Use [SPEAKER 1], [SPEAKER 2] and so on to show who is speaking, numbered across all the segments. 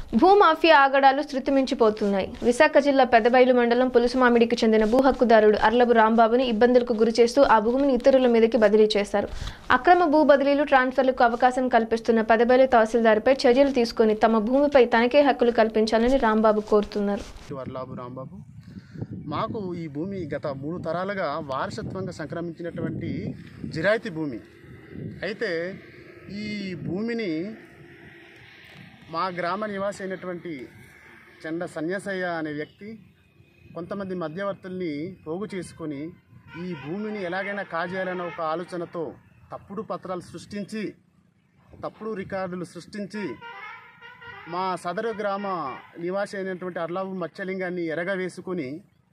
[SPEAKER 1] భూమాఫియా ఆగడాలు శృతిమించిపోతున్నాయి విశాఖ జిల్లా పెదబైలు మండలం పులుసుమామిడికి చెందిన భూ హక్కుదారుడు అర్లబు రాంబాబుని ఇబ్బందులకు గురి చేస్తూ ఆ భూమిని ఇతరుల మీదకి బదిలీ చేశారు అక్రమ భూ బదిలీలు ట్రాన్స్ఫర్లకు అవకాశం కల్పిస్తున్న పెదబైలు తహసీల్దార్పై చర్యలు తీసుకొని తమ భూమిపై తనకే హక్కులు కల్పించాలని రాంబాబు కోరుతున్నారు
[SPEAKER 2] వర్లాబు రాంబాబు మాకు ఈ భూమి గత మూడు తరాలుగా వారసత్వంగా సంక్రమించినటువంటి జిరాయితీ భూమి అయితే ఈ భూమిని మా గ్రామ నివాసి అయినటువంటి చెండ సన్యాసయ్య అనే వ్యక్తి కొంతమంది మధ్యవర్తుల్ని పోగు చేసుకొని ఈ భూమిని ఎలాగైనా కాజేయాలన్న ఒక ఆలోచనతో తప్పుడు పత్రాలు సృష్టించి తప్పుడు రికార్డులు సృష్టించి మా సదరు గ్రామ నివాసి అయినటువంటి అర్లాబు మత్స్యలింగాన్ని ఎరగ వేసుకుని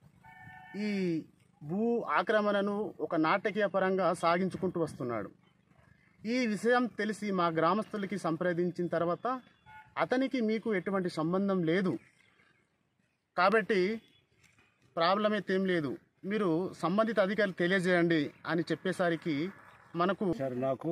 [SPEAKER 2] ఈ భూ ఆక్రమణను ఒక నాటకీయ పరంగా సాగించుకుంటూ వస్తున్నాడు ఈ విషయం తెలిసి మా గ్రామస్తులకి సంప్రదించిన తర్వాత అతనికి మీకు ఎటువంటి సంబంధం లేదు కాబట్టి ప్రాబ్లం అయితే ఏం లేదు మీరు సంబంధిత అధికారులు తెలియజేయండి అని చెప్పేసరికి మనకు
[SPEAKER 3] సార్ నాకు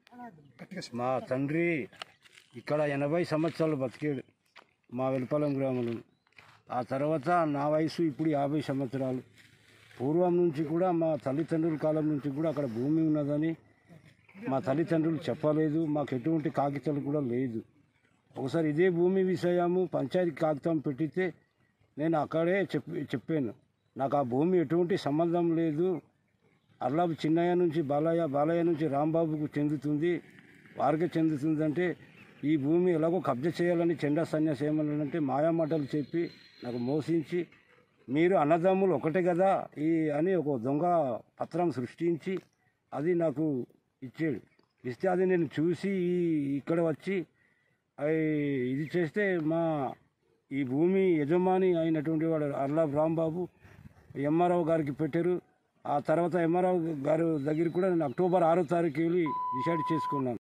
[SPEAKER 3] మా తండ్రి ఇక్కడ ఎనభై సంవత్సరాలు బతికాడు మా వెలుపలం గ్రామంలో ఆ తర్వాత నా వయసు ఇప్పుడు యాభై సంవత్సరాలు పూర్వం నుంచి కూడా మా తల్లిదండ్రుల కాలం నుంచి కూడా అక్కడ భూమి ఉన్నదని మా తల్లిదండ్రులు చెప్పలేదు మాకు ఎటువంటి కాగితాలు కూడా లేదు ఒకసారి ఇదే భూమి విషయము పంచాయతీ కాగితం పెట్టితే నేను అక్కడే చెప్పి చెప్పాను నాకు ఆ భూమి ఎటువంటి సంబంధం లేదు అర్లాబు చిన్నయ్య నుంచి బాలయ్య బాలయ్య నుంచి రాంబాబుకు చెందుతుంది వారికే చెందుతుందంటే ఈ భూమి ఎలాగో కబ్జా చేయాలని చెండా సన్యాసి ఏమన్నాడంటే మాయామాటలు చెప్పి నాకు మోసించి మీరు అన్నదమ్ములు ఒకటే కదా ఈ అని ఒక దొంగ పత్రం సృష్టించి అది నాకు ఇచ్చాడు ఇస్తే అది నేను చూసి ఈ ఇక్కడ వచ్చి అయి ఇది చేస్తే మా ఈ భూమి యజమాని అయినటువంటి వాడు అర్లాబ్ రాంబాబు ఎంఆర్ఓ గారికి పెట్టారు ఆ తర్వాత ఎంఆర్ఓ గారు దగ్గర కూడా నేను అక్టోబర్ ఆరో తారీఖు వెళ్ళి డిసైడ్ చేసుకున్నాను